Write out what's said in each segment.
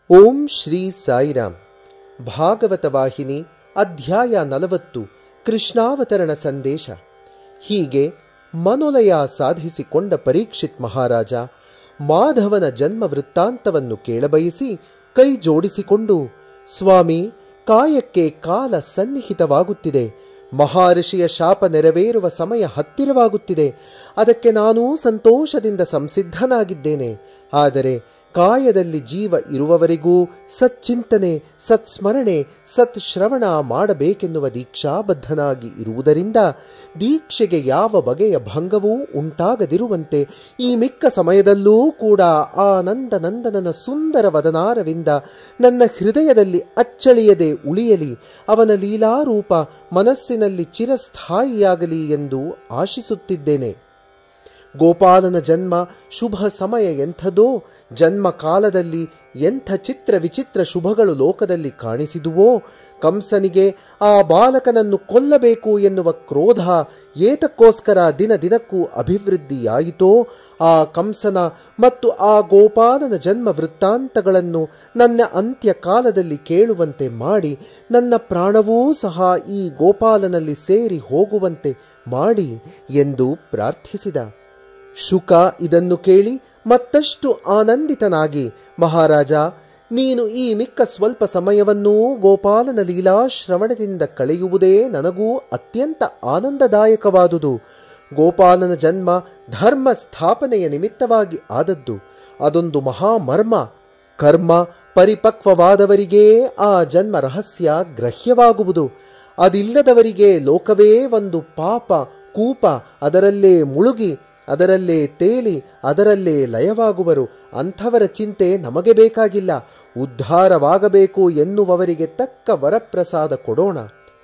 ಓಂ ಶ್ರೀ ಸಾಯಿರಾಮ್ ಭಾಗವತ ವಾಹಿನಿ ಅಧ್ಯಾಯ ನಲವತ್ತು ಕೃಷ್ಣಾವತರಣ ಸಂದೇಶ ಹೀಗೆ ಮನೋಲಯ ಸಾಧಿಸಿಕೊಂಡ ಪರೀಕ್ಷಿತ್ ಮಹಾರಾಜ ಮಾಧವನ ಜನ್ಮ ವೃತ್ತಾಂತವನ್ನು ಕೇಳಬಯಸಿ ಕೈ ಜೋಡಿಸಿಕೊಂಡು ಸ್ವಾಮಿ ಕಾಯಕ್ಕೆ ಕಾಲ ಸನ್ನಿಹಿತವಾಗುತ್ತಿದೆ ಮಹರ್ಷಿಯ ಶಾಪ ನೆರವೇರುವ ಸಮಯ ಹತ್ತಿರವಾಗುತ್ತಿದೆ ಅದಕ್ಕೆ ನಾನೂ ಸಂತೋಷದಿಂದ ಸಂಸಿದ್ಧನಾಗಿದ್ದೇನೆ ಆದರೆ ಕಾಯದಲ್ಲಿ ಜೀವ ಇರುವವರೆಗೂ ಸಚ್ಚಿಂತನೆ ಸತ್ಸ್ಮರಣೆ ಸತ್ ಶ್ರವಣ ಮಾಡಬೇಕೆನ್ನುವ ದೀಕ್ಷಾಬದ್ಧನಾಗಿ ಇರುವುದರಿಂದ ದೀಕ್ಷೆಗೆ ಯಾವ ಬಗೆಯ ಭಂಗವೂ ಉಂಟಾಗದಿರುವಂತೆ ಈ ಮಿಕ್ಕ ಸಮಯದಲ್ಲೂ ಕೂಡ ಆನಂದ ನಂದನನ ಸುಂದರ ವದನಾರವಿಂದ ನನ್ನ ಹೃದಯದಲ್ಲಿ ಅಚ್ಚಳಿಯದೆ ಉಳಿಯಲಿ ಅವನ ಲೀಲಾರೂಪ ಮನಸ್ಸಿನಲ್ಲಿ ಚಿರಸ್ಥಾಯಿಯಾಗಲಿ ಎಂದು ಆಶಿಸುತ್ತಿದ್ದೇನೆ ಗೋಪಾಲನ ಜನ್ಮ ಶುಭ ಸಮಯ ಎಂಥದೋ ಜನ್ಮ ಕಾಲದಲ್ಲಿ ಎಂಥ ಚಿತ್ರ ವಿಚಿತ್ರ ಶುಭಗಳು ಲೋಕದಲ್ಲಿ ಕಾಣಿಸಿದುವೋ ಕಂಸನಿಗೆ ಆ ಬಾಲಕನನ್ನು ಕೊಲ್ಲಬೇಕು ಎನ್ನುವ ಕ್ರೋಧ ಏತಕ್ಕೋಸ್ಕರ ದಿನ ದಿನಕ್ಕೂ ಅಭಿವೃದ್ಧಿಯಾಯಿತೋ ಆ ಕಂಸನ ಮತ್ತು ಆ ಗೋಪಾಲನ ಜನ್ಮ ವೃತ್ತಾಂತಗಳನ್ನು ನನ್ನ ಅಂತ್ಯ ಕಾಲದಲ್ಲಿ ಕೇಳುವಂತೆ ಮಾಡಿ ನನ್ನ ಪ್ರಾಣವೂ ಸಹ ಈ ಗೋಪಾಲನಲ್ಲಿ ಸೇರಿ ಹೋಗುವಂತೆ ಮಾಡಿ ಎಂದು ಪ್ರಾರ್ಥಿಸಿದ ಶುಕ ಇದನ್ನು ಕೇಳಿ ಮತ್ತಷ್ಟು ಆನಂದಿತನಾಗಿ ಮಹಾರಾಜ ನೀನು ಈ ಮಿಕ್ಕ ಸ್ವಲ್ಪ ಸಮಯವನ್ನೂ ಗೋಪಾಲನ ಲೀಲಾ ಶ್ರವಣದಿಂದ ಕಳೆಯುವುದೇ ನನಗೂ ಅತ್ಯಂತ ಆನಂದದಾಯಕವಾದುದು ಗೋಪಾಲನ ಜನ್ಮ ಧರ್ಮ ಸ್ಥಾಪನೆಯ ನಿಮಿತ್ತವಾಗಿ ಆದದ್ದು ಅದೊಂದು ಮಹಾಮರ್ಮ ಕರ್ಮ ಪರಿಪಕ್ವವಾದವರಿಗೇ ಆ ಜನ್ಮ ರಹಸ್ಯ ಗ್ರಹ್ಯವಾಗುವುದು ಅದಿಲ್ಲದವರಿಗೆ ಲೋಕವೇ ಒಂದು ಪಾಪ ಕೂಪ ಅದರಲ್ಲೇ ಮುಳುಗಿ ಅದರಲ್ಲೇ ತೇಲಿ ಅದರಲ್ಲೇ ಲಯವಾಗುವರು ಅಂಥವರ ಚಿಂತೆ ನಮಗೆ ಬೇಕಾಗಿಲ್ಲ ಉದ್ಧಾರವಾಗಬೇಕು ಎನ್ನುವವರಿಗೆ ತಕ್ಕ ವರಪ್ರಸಾದ ಕೊಡೋಣ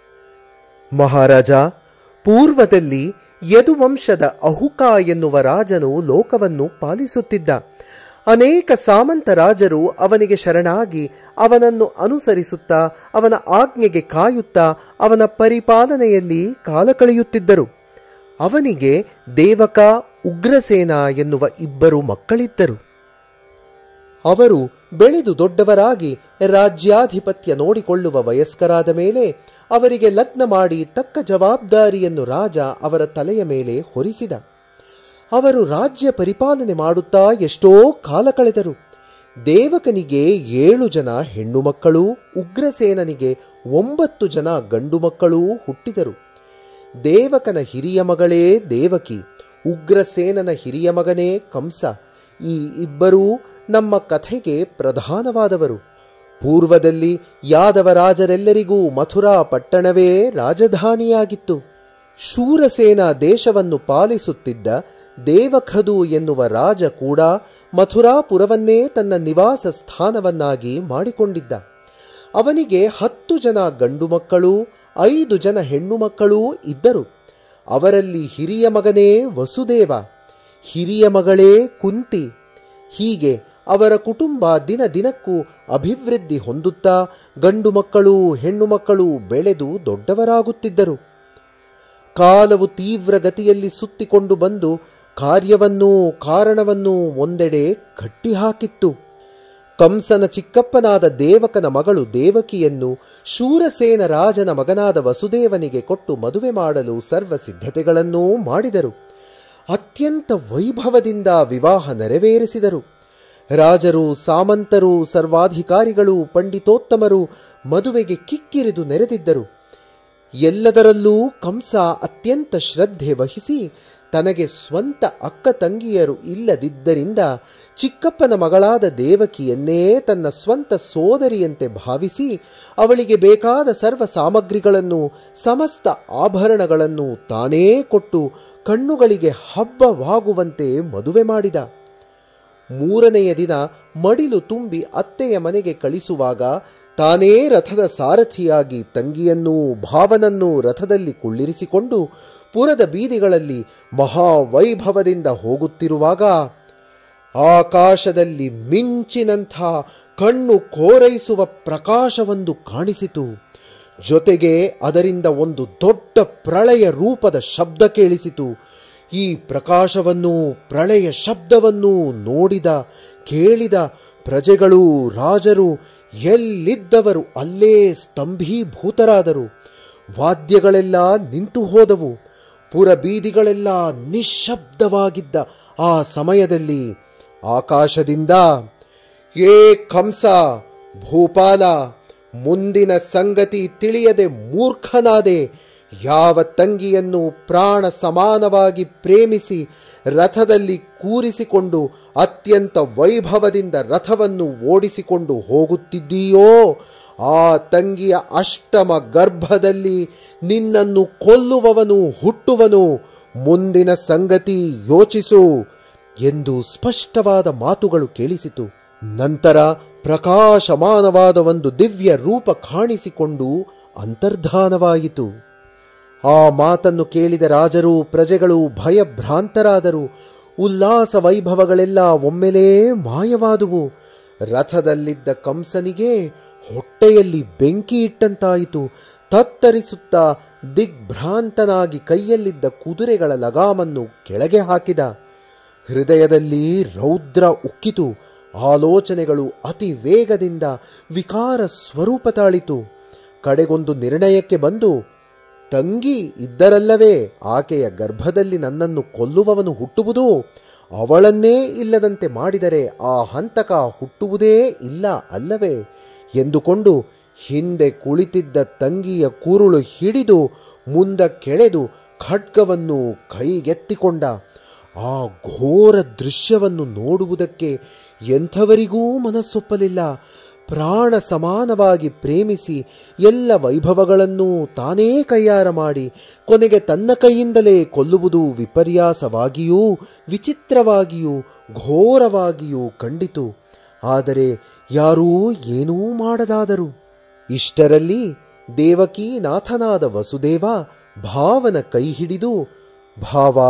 ಮಹಾರಾಜ ಪೂರ್ವದಲ್ಲಿ ಯದುವಂಶದ ಅಹುಕ ಎನ್ನುವ ರಾಜನು ಲೋಕವನ್ನು ಪಾಲಿಸುತ್ತಿದ್ದ ಅನೇಕ ಸಾಮಂತ ರಾಜರು ಅವನಿಗೆ ಶರಣಾಗಿ ಅವನನ್ನು ಅನುಸರಿಸುತ್ತಾ ಅವನ ಆಜ್ಞೆಗೆ ಕಾಯುತ್ತಾ ಅವನ ಪರಿಪಾಲನೆಯಲ್ಲಿ ಕಾಲ ಕಳೆಯುತ್ತಿದ್ದರು ಅವನಿಗೆ ದೇವಕ ಉಗ್ರಸೇನ ಎನ್ನುವ ಇಬ್ಬರು ಮಕ್ಕಳಿದ್ದರು ಅವರು ಬೆಳೆದು ದೊಡ್ಡವರಾಗಿ ರಾಜ್ಯಾಧಿಪತ್ಯ ನೋಡಿಕೊಳ್ಳುವ ವಯಸ್ಕರಾದ ಮೇಲೆ ಅವರಿಗೆ ಲಗ್ನ ಮಾಡಿ ತಕ್ಕ ಜವಾಬ್ದಾರಿಯನ್ನು ರಾಜ ಅವರ ತಲೆಯ ಮೇಲೆ ಹೊರಿಸಿದ ಅವರು ರಾಜ್ಯ ಪರಿಪಾಲನೆ ಮಾಡುತ್ತಾ ಎಷ್ಟೋ ಕಾಲ ಕಳೆದರು ದೇವಕನಿಗೆ ಏಳು ಜನ ಹೆಣ್ಣು ಮಕ್ಕಳು ಉಗ್ರಸೇನನಿಗೆ ಒಂಬತ್ತು ಜನ ಗಂಡು ಮಕ್ಕಳೂ ಹುಟ್ಟಿದರು ದೇವಕನ ಹಿರಿಯ ಮಗಳೇ ದೇವಕಿ ಉಗ್ರಸೇನನ ಹಿರಿಯ ಮಗನೇ ಕಂಸ ಈ ಇಬ್ಬರೂ ನಮ್ಮ ಕಥೆಗೆ ಪ್ರಧಾನವಾದವರು ಪೂರ್ವದಲ್ಲಿ ಯಾದವ ರಾಜರೆಲ್ಲರಿಗೂ ಮಥುರಾ ಪಟ್ಟಣವೇ ರಾಜಧಾನಿಯಾಗಿತ್ತು ಶೂರಸೇನ ದೇಶವನ್ನು ಪಾಲಿಸುತ್ತಿದ್ದ ದೇವಖದು ಎನ್ನುವ ರಾಜ ಕೂಡ ಮಥುರಾಪುರವನ್ನೇ ತನ್ನ ನಿವಾಸ ಸ್ಥಾನವನ್ನಾಗಿ ಮಾಡಿಕೊಂಡಿದ್ದ ಅವನಿಗೆ ಹತ್ತು ಜನ ಗಂಡು ಮಕ್ಕಳು ಐದು ಜನ ಹೆಣ್ಣು ಮಕ್ಕಳೂ ಇದ್ದರು ಅವರಲ್ಲಿ ಹಿರಿಯ ಮಗನೇ ವಸುದೇವ ಹಿರಿಯ ಮಗಳೇ ಕುಂತಿ ಹೀಗೆ ಅವರ ಕುಟುಂಬ ದಿನ ದಿನಕ್ಕೂ ಅಭಿವೃದ್ಧಿ ಹೊಂದುತ್ತಾ ಗಂಡು ಮಕ್ಕಳು ಹೆಣ್ಣು ಮಕ್ಕಳು ಬೆಳೆದು ದೊಡ್ಡವರಾಗುತ್ತಿದ್ದರು ಕಾಲವು ತೀವ್ರ ಗತಿಯಲ್ಲಿ ಸುತ್ತಿಕೊಂಡು ಬಂದು ಕಾರ್ಯವನ್ನೂ ಕಾರಣವನ್ನೂ ಒಂದೆಡೆ ಕಟ್ಟಿಹಾಕಿತ್ತು ಕಂಸನ ಚಿಕ್ಕಪ್ಪನಾದ ದೇವಕನ ಮಗಳು ದೇವಕಿಯನ್ನು ಶೂರಸೇನ ರಾಜನ ಮಗನಾದ ವಸುದೇವನಿಗೆ ಕೊಟ್ಟು ಮದುವೆ ಮಾಡಲು ಸರ್ವ ಸಿದ್ಧತೆಗಳನ್ನೂ ಮಾಡಿದರು ಅತ್ಯಂತ ವೈಭವದಿಂದ ವಿವಾಹ ನೆರವೇರಿಸಿದರು ರಾಜರು ಸಾಮಂತರು ಸರ್ವಾಧಿಕಾರಿಗಳು ಪಂಡಿತೋತ್ತಮರು ಮದುವೆಗೆ ಕಿಕ್ಕಿರಿದು ನೆರೆದಿದ್ದರು ಎಲ್ಲದರಲ್ಲೂ ಕಂಸ ಅತ್ಯಂತ ಶ್ರದ್ಧೆ ವಹಿಸಿ ತನಗೆ ಸ್ವಂತ ಅಕ್ಕ ತಂಗಿಯರು ಇಲ್ಲದಿದ್ದರಿಂದ ಚಿಕ್ಕಪ್ಪನ ಮಗಳಾದ ದೇವಕಿಯನ್ನೇ ತನ್ನ ಸ್ವಂತ ಸೋದರಿಯಂತೆ ಭಾವಿಸಿ ಅವಳಿಗೆ ಬೇಕಾದ ಸರ್ವ ಸಾಮಗ್ರಿಗಳನ್ನು ಸಮಸ್ತ ಆಭರಣಗಳನ್ನು ತಾನೇ ಕೊಟ್ಟು ಕಣ್ಣುಗಳಿಗೆ ಹಬ್ಬವಾಗುವಂತೆ ಮದುವೆ ಮಾಡಿದ ಮೂರನೆಯ ದಿನ ಮಡಿಲು ತುಂಬಿ ಅತ್ತೆಯ ಮನೆಗೆ ಕಳಿಸುವಾಗ ತಾನೇ ರಥದ ಸಾರಥಿಯಾಗಿ ತಂಗಿಯನ್ನೂ ಭಾವನನ್ನೂ ರಥದಲ್ಲಿ ಕುಳ್ಳಿರಿಸಿಕೊಂಡು ಪುರದ ಬೀದಿಗಳಲ್ಲಿ ಮಹಾವೈಭವದಿಂದ ಹೋಗುತ್ತಿರುವಾಗ ಆಕಾಶದಲ್ಲಿ ಮಿಂಚಿನಂಥ ಕಣ್ಣು ಕೋರೈಸುವ ಪ್ರಕಾಶವೊಂದು ಕಾಣಿಸಿತು ಜೊತೆಗೆ ಅದರಿಂದ ಒಂದು ದೊಡ್ಡ ಪ್ರಳಯ ರೂಪದ ಶಬ್ದ ಕೇಳಿಸಿತು ಈ ಪ್ರಕಾಶವನ್ನು ಪ್ರಳಯ ಶಬ್ದವನ್ನು ನೋಡಿದ ಕೇಳಿದ ಪ್ರಜೆಗಳು ರಾಜರು ಎಲ್ಲಿದ್ದವರು ಅಲ್ಲೇ ಸ್ತಂಭೀಭೂತರಾದರು ವಾದ್ಯಗಳೆಲ್ಲ ನಿಂತು ಹೋದವು ಪುರಬೀದಿಗಳೆಲ್ಲ ನಿಶ್ಶಬ್ದವಾಗಿದ್ದ ಆ ಸಮಯದಲ್ಲಿ ಆಕಾಶದಿಂದ ಏ ಕಂಸ ಭೂಪಾಲ ಮುಂದಿನ ಸಂಗತಿ ತಿಳಿಯದೆ ಮೂರ್ಖನಾದೆ ಯಾವ ತಂಗಿಯನ್ನು ಪ್ರಾಣ ಸಮಾನವಾಗಿ ಪ್ರೇಮಿಸಿ ರಥದಲ್ಲಿ ಕೂರಿಸಿಕೊಂಡು ಅತ್ಯಂತ ವೈಭವದಿಂದ ರಥವನ್ನು ಓಡಿಸಿಕೊಂಡು ಹೋಗುತ್ತಿದ್ದೀಯೋ ಆ ತಂಗಿಯ ಅಷ್ಟಮ ಗರ್ಭದಲ್ಲಿ ನಿನ್ನನ್ನು ಕೊಲ್ಲುವವನು ಹುಟ್ಟುವನು ಮುಂದಿನ ಸಂಗತಿ ಯೋಚಿಸು ಎಂದು ಸ್ಪಷ್ಟವಾದ ಮಾತುಗಳು ಕೇಳಿಸಿತು ನಂತರ ಪ್ರಕಾಶಮಾನವಾದ ಒಂದು ದಿವ್ಯ ರೂಪ ಕಾಣಿಸಿಕೊಂಡು ಅಂತರ್ಧಾನವಾಯಿತು ಆ ಮಾತನ್ನು ಕೇಳಿದ ರಾಜರು ಪ್ರಜೆಗಳು ಭಯಭ್ರಾಂತರಾದರು ಉಲ್ಲಾಸ ವೈಭವಗಳೆಲ್ಲ ಒಮ್ಮೆಲೇ ಮಾಯವಾದುವು ರಥದಲ್ಲಿದ್ದ ಕಂಸನಿಗೆ ಹೊಟ್ಟೆಯಲ್ಲಿ ಬೆಂಕಿ ಇಟ್ಟಂತಾಯಿತು ತತ್ತರಿಸುತ್ತಾ ದಿಗ್ಭ್ರಾಂತನಾಗಿ ಕೈಯಲ್ಲಿದ್ದ ಕುದುರೆಗಳ ಲಗಾಮನ್ನು ಕೆಳಗೆ ಹಾಕಿದ ಹೃದಯದಲ್ಲಿ ರೌದ್ರ ಉಕ್ಕಿತು ಆಲೋಚನೆಗಳು ಅತಿ ವೇಗದಿಂದ ವಿಕಾರ ಸ್ವರೂಪ ತಾಳಿತು ಕಡೆಗೊಂದು ನಿರ್ಣಯಕ್ಕೆ ಬಂದು ತಂಗಿ ಇದ್ದರಲ್ಲವೇ ಆಕೆಯ ಗರ್ಭದಲ್ಲಿ ನನ್ನನ್ನು ಕೊಲ್ಲುವವನು ಹುಟ್ಟುವುದು ಅವಳನ್ನೇ ಇಲ್ಲದಂತೆ ಮಾಡಿದರೆ ಆ ಹಂತಕ ಹುಟ್ಟುವುದೇ ಇಲ್ಲ ಅಲ್ಲವೇ ಎಂದುಕೊಂಡು ಹಿಂದೆ ಕುಳಿತಿದ್ದ ತಂಗಿಯ ಕೂರುಳು ಹಿಡಿದು ಮುಂದಕ್ಕೆಳೆದು ಖಡ್ಗವನ್ನು ಕೈಗೆತ್ತಿಕೊಂಡ ಆ ಘೋರ ದೃಶ್ಯವನ್ನು ನೋಡುವುದಕ್ಕೆ ಎಂಥವರಿಗೂ ಮನಸ್ಸೊಪ್ಪಲಿಲ್ಲ ಪ್ರಾಣ ಸಮಾನವಾಗಿ ಪ್ರೇಮಿಸಿ ಎಲ್ಲ ವೈಭವಗಳನ್ನು ತಾನೇ ಕೈಯಾರ ಮಾಡಿ ಕೊನೆಗೆ ತನ್ನ ಕೈಯಿಂದಲೇ ಕೊಲ್ಲುವುದು ವಿಪರ್ಯಾಸವಾಗಿಯೂ ವಿಚಿತ್ರವಾಗಿಯೂ ಘೋರವಾಗಿಯೂ ಕಂಡಿತು ಆದರೆ ಯಾರೂ ಏನೂ ಮಾಡದಾದರು ಇಷ್ಟರಲ್ಲಿ ದೇವಕಿ ನಾಥನಾದ ವಸುದೇವ ಭಾವನ ಕೈ ಹಿಡಿದು ಭಾವ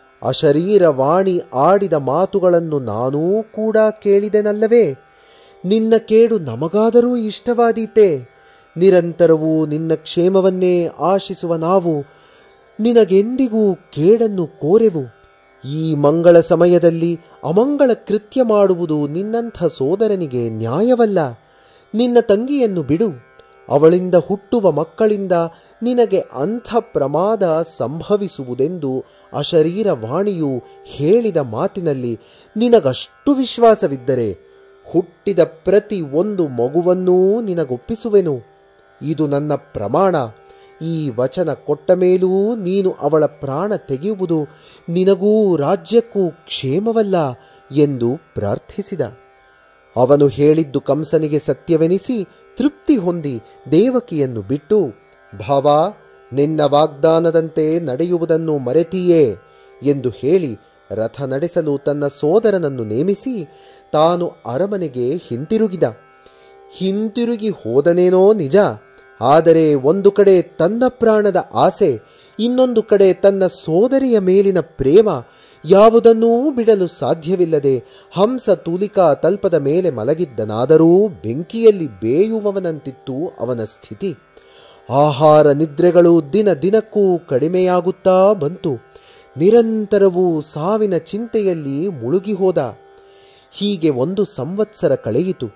ಅಶರೀರವಾಣಿ ಆಡಿದ ಮಾತುಗಳನ್ನು ನಾನೂ ಕೂಡ ಕೇಳಿದೆನಲ್ಲವೇ ನಿನ್ನ ಕೇಡು ನಮಗಾದರೂ ಇಷ್ಟವಾದೀತೆ ನಿರಂತರವೂ ನಿನ್ನ ಕ್ಷೇಮವನ್ನೇ ಆಶಿಸುವ ನಾವು ನಿನಗೆಂದಿಗೂ ಕೇಡನ್ನು ಕೋರೆವು ಈ ಮಂಗಳ ಸಮಯದಲ್ಲಿ ಅಮಂಗಳ ಕೃತ್ಯ ಮಾಡುವುದು ನಿನ್ನಂಥ ಸೋದರನಿಗೆ ನ್ಯಾಯವಲ್ಲ ನಿನ್ನ ತಂಗಿಯನ್ನು ಬಿಡು ಅವಳಿಂದ ಹುಟ್ಟುವ ಮಕ್ಕಳಿಂದ ನಿನಗೆ ಅಂಥ ಪ್ರಮಾದ ಸಂಭವಿಸುವುದೆಂದು ಅಶರೀರ ವಾಣಿಯು ಹೇಳಿದ ಮಾತಿನಲ್ಲಿ ನಿನಗಷ್ಟು ವಿಶ್ವಾಸವಿದ್ದರೆ ಹುಟ್ಟಿದ ಪ್ರತಿ ಒಂದು ಮಗುವನ್ನೂ ನಿನಗೊಪ್ಪಿಸುವೆನು ಇದು ನನ್ನ ಪ್ರಮಾಣ ಈ ವಚನ ಕೊಟ್ಟ ಮೇಲೂ ನೀನು ಅವಳ ಪ್ರಾಣ ತೆಗೆಯುವುದು ನಿನಗೂ ರಾಜ್ಯಕ್ಕೂ ಕ್ಷೇಮವಲ್ಲ ಎಂದು ಪ್ರಾರ್ಥಿಸಿದ ಅವನು ಹೇಳಿದ್ದು ಕಂಸನಿಗೆ ಸತ್ಯವೆನಿಸಿ ತೃಪ್ತಿ ಹೊಂದಿ ದೇವಕಿಯನ್ನು ಬಿಟ್ಟು ಭಾವ ನಿನ್ನ ವಾಗ್ದಾನದಂತೆ ನಡೆಯುವುದನ್ನು ಮರೆತೀಯೇ ಎಂದು ಹೇಳಿ ರಥ ನಡೆಸಲು ತನ್ನ ಸೋದರನನ್ನು ನೇಮಿಸಿ ತಾನು ಅರಮನೆಗೆ ಹಿಂತಿರುಗಿದ ಹಿಂತಿರುಗಿ ಹೋದನೇನೋ ನಿಜ ಆದರೆ ಒಂದು ಕಡೆ ತನ್ನ ಪ್ರಾಣದ ಆಸೆ ಇನ್ನೊಂದು ಕಡೆ ತನ್ನ ಸೋದರಿಯ ಮೇಲಿನ ಪ್ರೇಮ ಯಾವುದನ್ನೂ ಬಿಡಲು ಸಾಧ್ಯವಿಲ್ಲದೆ ಹಂಸ ತೂಲಿಕಾ ತಲ್ಪದ ಮೇಲೆ ಮಲಗಿದ್ದನಾದರೂ ಬೆಂಕಿಯಲ್ಲಿ ಬೇಯುವವನಂತಿತ್ತು ಅವನ ಸ್ಥಿತಿ ಆಹಾರ ನಿದ್ರೆಗಳು ದಿನ ದಿನಕ್ಕೂ ಕಡಿಮೆಯಾಗುತ್ತಾ ಬಂತು ನಿರಂತರವೂ ಸಾವಿನ ಚಿಂತೆಯಲ್ಲಿ ಮುಳುಗಿ ಹೋದ ಹೀಗೆ ಒಂದು ಸಂವತ್ಸರ ಕಳೆಯಿತು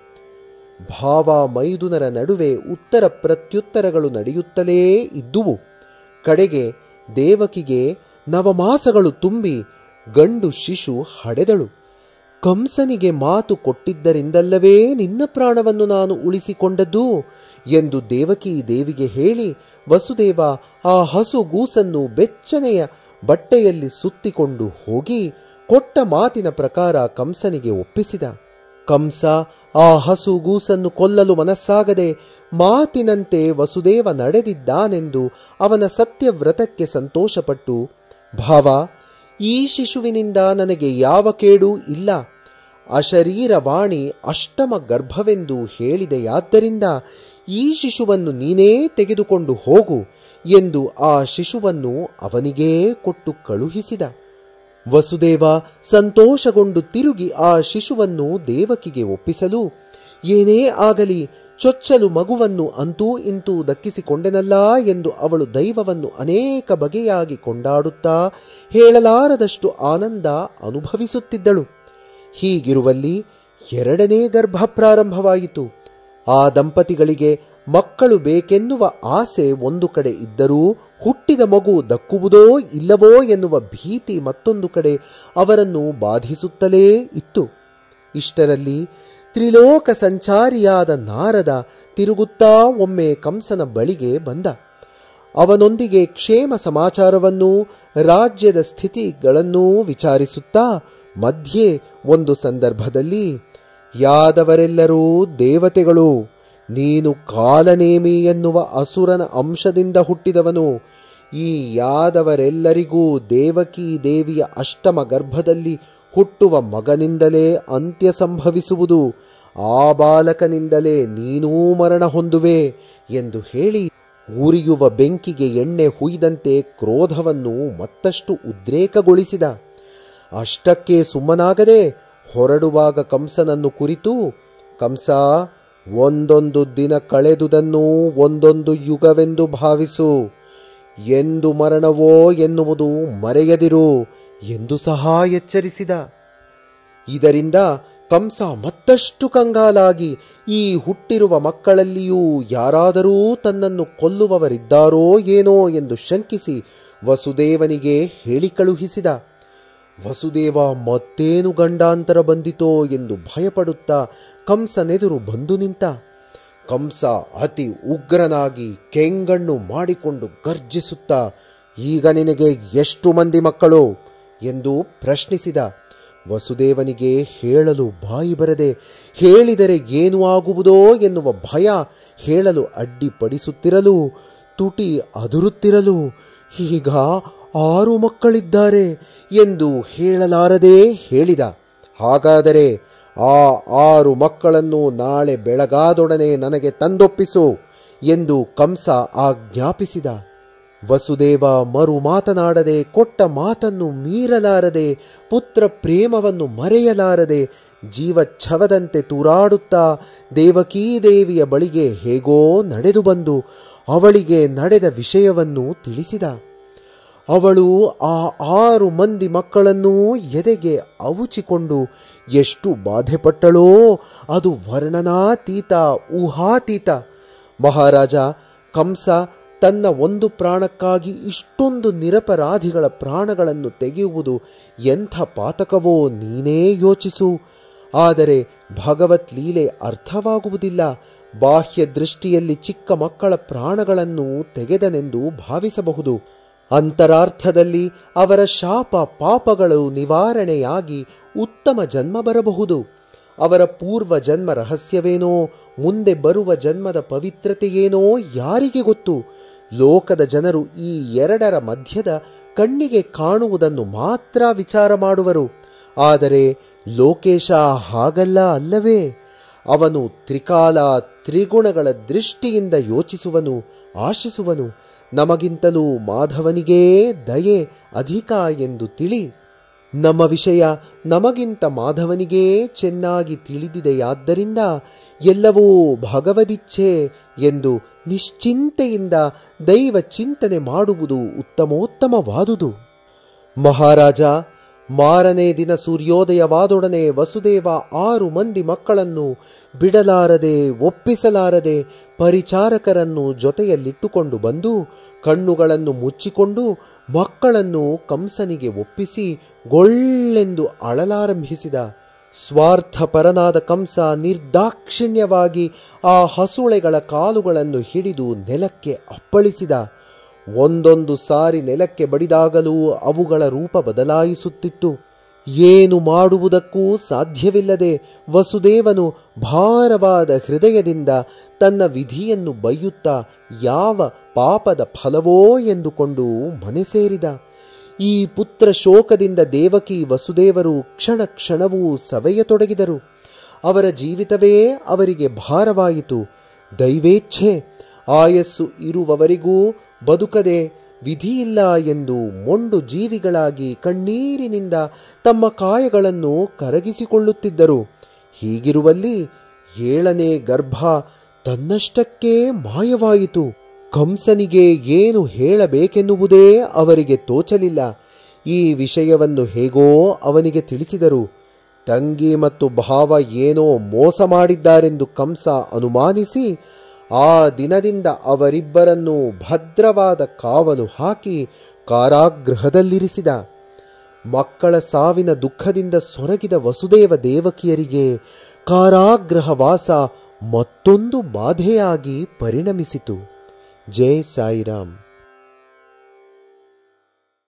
ಭಾವ ಮೈದುನರ ನಡುವೆ ಉತ್ತರ ಪ್ರತ್ಯುತ್ತರಗಳು ನಡೆಯುತ್ತಲೇ ಇದ್ದುವು ಕಡೆಗೆ ದೇವಕಿಗೆ ನವಮಾಸಗಳು ತುಂಬಿ ಗಂಡು ಶಿಶು ಹಡೆದಳು ಕಂಸನಿಗೆ ಮಾತು ಕೊಟ್ಟಿದ್ದರಿಂದಲ್ಲವೇ ನಿನ್ನ ಪ್ರಾಣವನ್ನು ನಾನು ಉಳಿಸಿಕೊಂಡದ್ದು ಎಂದು ದೇವಕಿ ದೇವಿಗೆ ಹೇಳಿ ವಸುದೇವ ಆ ಹಸು ಗೂಸನ್ನು ಬೆಚ್ಚನೆಯ ಬಟ್ಟೆಯಲ್ಲಿ ಸುತ್ತಿಕೊಂಡು ಹೋಗಿ ಕೊಟ್ಟ ಮಾತಿನ ಪ್ರಕಾರ ಕಂಸನಿಗೆ ಒಪ್ಪಿಸಿದ ಕಂಸ ಆ ಹಸು ಗೂಸನ್ನು ಕೊಲ್ಲಲು ಮನಸ್ಸಾಗದೆ ಮಾತಿನಂತೆ ವಸುದೇವ ನಡೆದಿದ್ದಾನೆಂದು ಅವನ ಸತ್ಯವ್ರತಕ್ಕೆ ಸಂತೋಷಪಟ್ಟು ಭಾವ ಈ ಶಿಶುವಿನಿಂದ ನನಗೆ ಯಾವ ಕೇಡೂ ಇಲ್ಲ ಅಶರೀರವಾಣಿ ಅಷ್ಟಮ ಗರ್ಭವೆಂದು ಹೇಳಿದೆಯಾದ್ದರಿಂದ ಈ ಶಿಶುವನ್ನು ನೀನೇ ತೆಗೆದುಕೊಂಡು ಹೋಗು ಎಂದು ಆ ಶಿಶುವನ್ನು ಅವನಿಗೇ ಕೊಟ್ಟು ಕಳುಹಿಸಿದ ವಸುದೇವ ಸಂತೋಷಗೊಂಡು ತಿರುಗಿ ಆ ಶಿಶುವನ್ನು ದೇವಕಿಗೆ ಒಪ್ಪಿಸಲು ಏನೇ ಆಗಲಿ ಚೊಚ್ಚಲು ಮಗುವನ್ನು ಅಂತೂ ಇಂತೂ ದಕ್ಕಿಸಿಕೊಂಡೆನಲ್ಲ ಎಂದು ಅವಳು ದೈವವನ್ನು ಅನೇಕ ಬಗೆಯಾಗಿ ಕೊಂಡಾಡುತ್ತಾ ಹೇಳಲಾರದಷ್ಟು ಆನಂದ ಅನುಭವಿಸುತ್ತಿದ್ದಳು ಹೀಗಿರುವಲ್ಲಿ ಎರಡನೇ ಗರ್ಭ ಪ್ರಾರಂಭವಾಯಿತು ಆ ದಂಪತಿಗಳಿಗೆ ಮಕ್ಕಳು ಬೇಕೆನ್ನುವ ಆಸೆ ಒಂದು ಕಡೆ ಇದ್ದರೂ ಹುಟ್ಟಿದ ಮಗು ದಕ್ಕುವುದೋ ಇಲ್ಲವೋ ಎನ್ನುವ ಭೀತಿ ಮತ್ತೊಂದು ಕಡೆ ಅವರನ್ನು ಬಾಧಿಸುತ್ತಲೇ ಇತ್ತು ಇಷ್ಟರಲ್ಲಿ ತ್ರಿಲೋಕ ಸಂಚಾರಿಯಾದ ನಾರದ ತಿರುಗುತ್ತಾ ಒಮ್ಮೆ ಕಂಸನ ಬಳಿಗೆ ಬಂದ ಅವನೊಂದಿಗೆ ಕ್ಷೇಮ ಸಮಾಚಾರವನ್ನೂ ರಾಜ್ಯದ ಸ್ಥಿತಿಗಳನ್ನೂ ವಿಚಾರಿಸುತ್ತಾ ಮಧ್ಯೆ ಒಂದು ಸಂದರ್ಭದಲ್ಲಿ ಯಾದವರೆಲ್ಲರೂ ದೇವತೆಗಳು ನೀನು ಕಾಲನೇಮಿ ಎನ್ನುವ ಅಸುರನ ಅಂಶದಿಂದ ಹುಟ್ಟಿದವನು ಈ ಯಾದವರೆಲ್ಲರಿಗೂ ದೇವಕಿ ದೇವಿಯ ಅಷ್ಟಮ ಗರ್ಭದಲ್ಲಿ ಹುಟ್ಟುವ ಮಗನಿಂದಲೇ ಅಂತ್ಯ ಸಂಭವಿಸುವುದು ಆ ಬಾಲಕನಿಂದಲೇ ನೀನೂ ಮರಣ ಹೊಂದುವೆ ಎಂದು ಹೇಳಿ ಉರಿಯುವ ಬೆಂಕಿಗೆ ಎಣ್ಣೆ ಹುಯ್ದಂತೆ ಕ್ರೋಧವನ್ನು ಮತ್ತಷ್ಟು ಉದ್ರೇಕಗೊಳಿಸಿದ ಅಷ್ಟಕ್ಕೆ ಸುಮ್ಮನಾಗದೆ ಹೊರಡುವಾಗ ಕಂಸನನ್ನು ಕುರಿತು ಕಂಸ ಒಂದೊಂದು ದಿನ ಕಳೆದುದನ್ನು ಒಂದೊಂದು ಯುಗವೆಂದು ಭಾವಿಸು ಎಂದು ಮರಣವೋ ಎನ್ನುವುದು ಮರೆಯದಿರು ಎಂದು ಸಹ ಎಚ್ಚರಿಸಿದ ಇದರಿಂದ ಕಂಸ ಮತ್ತಷ್ಟು ಕಂಗಾಲಾಗಿ ಈ ಹುಟ್ಟಿರುವ ಮಕ್ಕಳಲ್ಲಿಯೂ ಯಾರಾದರೂ ತನ್ನನ್ನು ಕೊಲ್ಲುವವರಿದ್ದಾರೋ ಏನೋ ಎಂದು ಶಂಕಿಸಿ ವಸುದೇವನಿಗೆ ಹೇಳಿ ಕಳುಹಿಸಿದ ವಸುದೇವ ಮತ್ತೇನು ಗಂಡಾಂತರ ಬಂದಿತೋ ಎಂದು ಭಯಪಡುತ್ತಾ ಕಂಸನೆದುರು ಬಂದು ನಿಂತ ಕಂಸ ಅತಿ ಉಗ್ರನಾಗಿ ಕೆಂಗಣ್ಣು ಮಾಡಿಕೊಂಡು ಗರ್ಜಿಸುತ್ತಾ ಈಗ ನಿನಗೆ ಎಷ್ಟು ಮಂದಿ ಮಕ್ಕಳು ಎಂದು ಪ್ರಶ್ನಿಸಿದ ವಸುದೇವನಿಗೆ ಹೇಳಲು ಬಾಯಿ ಬರದೆ ಹೇಳಿದರೆ ಏನು ಆಗುವುದೋ ಎನ್ನುವ ಭಯ ಹೇಳಲು ಅಡ್ಡಿಪಡಿಸುತ್ತಿರಲು ತುಟಿ ಅದುರುತ್ತಿರಲು ಈಗ ಆರು ಮಕ್ಕಳಿದ್ದಾರೆ ಎಂದು ಹೇಳಲಾರದೆ ಹೇಳಿದ ಹಾಗಾದರೆ ಆ ಆರು ಮಕ್ಕಳನ್ನು ನಾಳೆ ಬೆಳಗಾದೊಡನೆ ನನಗೆ ತಂದೊಪ್ಪಿಸು ಎಂದು ಕಂಸ ಆಜ್ಞಾಪಿಸಿದ ವಸುದೇವ ಮರು ಮಾತನಾಡದೆ ಕೊಟ್ಟ ಮಾತನ್ನು ಮೀರಲಾರದೆ ಪುತ್ರ ಪ್ರೇಮವನ್ನು ಮರೆಯಲಾರದೆ ಜೀವಚ್ಛವದಂತೆ ತೂರಾಡುತ್ತಾ ದೇವಕೀ ದೇವಿಯ ಬಳಿಗೆ ಹೇಗೋ ನಡೆದು ಬಂದು ಅವಳಿಗೆ ನಡೆದ ವಿಷಯವನ್ನು ತಿಳಿಸಿದ ಅವಳು ಆ ಆರು ಮಂದಿ ಮಕ್ಕಳನ್ನೂ ಎದೆಗೆ ಅವುಚಿಕೊಂಡು ಎಷ್ಟು ಬಾಧೆಪಟ್ಟಳೋ ಅದು ವರ್ಣನಾತೀತ ಊಹಾತೀತ ಮಹಾರಾಜ ಕಂಸ ತನ್ನ ಒಂದು ಪ್ರಾಣಕ್ಕಾಗಿ ಇಷ್ಟೊಂದು ನಿರಪರಾಧಿಗಳ ಪ್ರಾಣಗಳನ್ನು ತೆಗೆಯುವುದು ಎಂಥ ಪಾತಕವೋ ನೀನೇ ಯೋಚಿಸು ಆದರೆ ಭಗವತ್ ಲೀಲೆ ಅರ್ಥವಾಗುವುದಿಲ್ಲ ಬಾಹ್ಯ ದೃಷ್ಟಿಯಲ್ಲಿ ಚಿಕ್ಕ ಮಕ್ಕಳ ಪ್ರಾಣಗಳನ್ನು ತೆಗೆದನೆಂದು ಭಾವಿಸಬಹುದು ಅಂತರಾರ್ಥದಲ್ಲಿ ಅವರ ಶಾಪ ಪಾಪಗಳು ನಿವಾರಣೆಯಾಗಿ ಉತ್ತಮ ಜನ್ಮ ಬರಬಹುದು ಅವರ ಪೂರ್ವ ಜನ್ಮ ರಹಸ್ಯವೇನೋ ಮುಂದೆ ಬರುವ ಜನ್ಮದ ಪವಿತ್ರತೆಯೇನೋ ಯಾರಿಗೆ ಗೊತ್ತು ಲೋಕದ ಜನರು ಈ ಎರಡರ ಮಧ್ಯದ ಕಣ್ಣಿಗೆ ಕಾಣುವುದನ್ನು ಮಾತ್ರ ವಿಚಾರ ಮಾಡುವರು ಆದರೆ ಲೋಕೇಶ ಹಾಗಲ್ಲ ಅಲ್ಲವೇ ಅವನು ತ್ರಿಕಾಲ ತ್ರಿಗುಣಗಳ ದೃಷ್ಟಿಯಿಂದ ಯೋಚಿಸುವನು ಆಶಿಸುವನು ನಮಗಿಂತಲೂ ಮಾಧವನಿಗೇ ದಯೆ ಅಧಿಕ ಎಂದು ತಿಳಿ ನಮ್ಮ ವಿಷಯ ನಮಗಿಂತ ಮಾಧವನಿಗೇ ಚೆನ್ನಾಗಿ ತಿಳಿದಿದೆಯಾದ್ದರಿಂದ ಎಲ್ಲವೂ ಭಗವದಿಚ್ಛೆ ಎಂದು ನಿಶ್ಚಿಂತೆಯಿಂದ ದೈವ ಚಿಂತನೆ ಮಾಡುವುದು ಉತ್ತಮೋತ್ತಮವಾದುದು ಮಹಾರಾಜ ಮಾರನೇ ದಿನ ಸೂರ್ಯೋದಯವಾದೊಡನೆ ವಸುದೇವ ಆರು ಮಂದಿ ಮಕ್ಕಳನ್ನು ಬಿಡಲಾರದೆ ಒಪ್ಪಿಸಲಾರದೆ ಪರಿಚಾರಕರನ್ನು ಜೊತೆಯಲ್ಲಿಟ್ಟುಕೊಂಡು ಬಂದು ಕಣ್ಣುಗಳನ್ನು ಮುಚ್ಚಿಕೊಂಡು ಮಕ್ಕಳನ್ನು ಕಂಸನಿಗೆ ಒಪ್ಪಿಸಿ ಗೊಳ್ಳೆಂದು ಅಳಲಾರಂಭಿಸಿದ ಸ್ವಾರ್ಥಪರನಾದ ಕಂಸ ನಿರ್ದಾಕ್ಷಿಣ್ಯವಾಗಿ ಆ ಹಸುಳೆಗಳ ಕಾಲುಗಳನ್ನು ಹಿಡಿದು ನೆಲಕ್ಕೆ ಅಪ್ಪಳಿಸಿದ ಒಂದೊಂದು ಸಾರಿ ನೆಲಕ್ಕೆ ಬಡಿದಾಗಲೂ ಅವುಗಳ ರೂಪ ಬದಲಾಯಿಸುತ್ತಿತ್ತು ಏನು ಮಾಡುವುದಕ್ಕೂ ಸಾಧ್ಯವಿಲ್ಲದೆ ವಸುದೇವನು ಭಾರವಾದ ಹೃದಯದಿಂದ ತನ್ನ ವಿಧಿಯನ್ನು ಬೈಯುತ್ತಾ ಯಾವ ಪಾಪದ ಫಲವೋ ಎಂದುಕೊಂಡು ಮನೆ ಸೇರಿದ ಈ ಪುತ್ರ ಶೋಕದಿಂದ ದೇವಕಿ ವಸುದೇವರು ಕ್ಷಣ ಕ್ಷಣವೂ ಸವೆಯತೊಡಗಿದರು ಅವರ ಜೀವಿತವೇ ಅವರಿಗೆ ಭಾರವಾಯಿತು ದೈವೇಚ್ಛೆ ಆಯಸ್ಸು ಇರುವವರಿಗೂ ಬದುಕದೆ ವಿಧಿಯಿಲ್ಲ ಎಂದು ಮೊಂಡು ಜೀವಿಗಳಾಗಿ ಕಣ್ಣೀರಿನಿಂದ ತಮ್ಮ ಕಾಯಗಳನ್ನು ಕರಗಿಸಿಕೊಳ್ಳುತ್ತಿದ್ದರು ಹೀಗಿರುವಲ್ಲಿ ಏಳನೇ ಗರ್ಭ ತನ್ನಷ್ಟಕ್ಕೇ ಮಾಯವಾಯಿತು ಕಂಸನಿಗೆ ಏನು ಹೇಳಬೇಕೆನ್ನುವುದೇ ಅವರಿಗೆ ತೋಚಲಿಲ್ಲ ಈ ವಿಷಯವನ್ನು ಹೇಗೋ ಅವನಿಗೆ ತಿಳಿಸಿದರು ತಂಗಿ ಮತ್ತು ಭಾವ ಏನೋ ಮೋಸ ಮಾಡಿದ್ದಾರೆಂದು ಕಂಸ ಅನುಮಾನಿಸಿ ಆ ದಿನದಿಂದ ಅವರಿಬ್ಬರನ್ನೂ ಭದ್ರವಾದ ಕಾವಲು ಹಾಕಿ ಕಾರಾಗೃಹದಲ್ಲಿರಿಸಿದ ಮಕ್ಕಳ ಸಾವಿನ ದುಃಖದಿಂದ ಸೊರಗಿದ ವಸುದೇವ ದೇವಕಿಯರಿಗೆ ಕಾರಾಗೃಹವಾಸ ಮತ್ತೊಂದು ಬಾಧೆಯಾಗಿ ಪರಿಣಮಿಸಿತು ಜೈ ಸಾಯಿರಾಮ್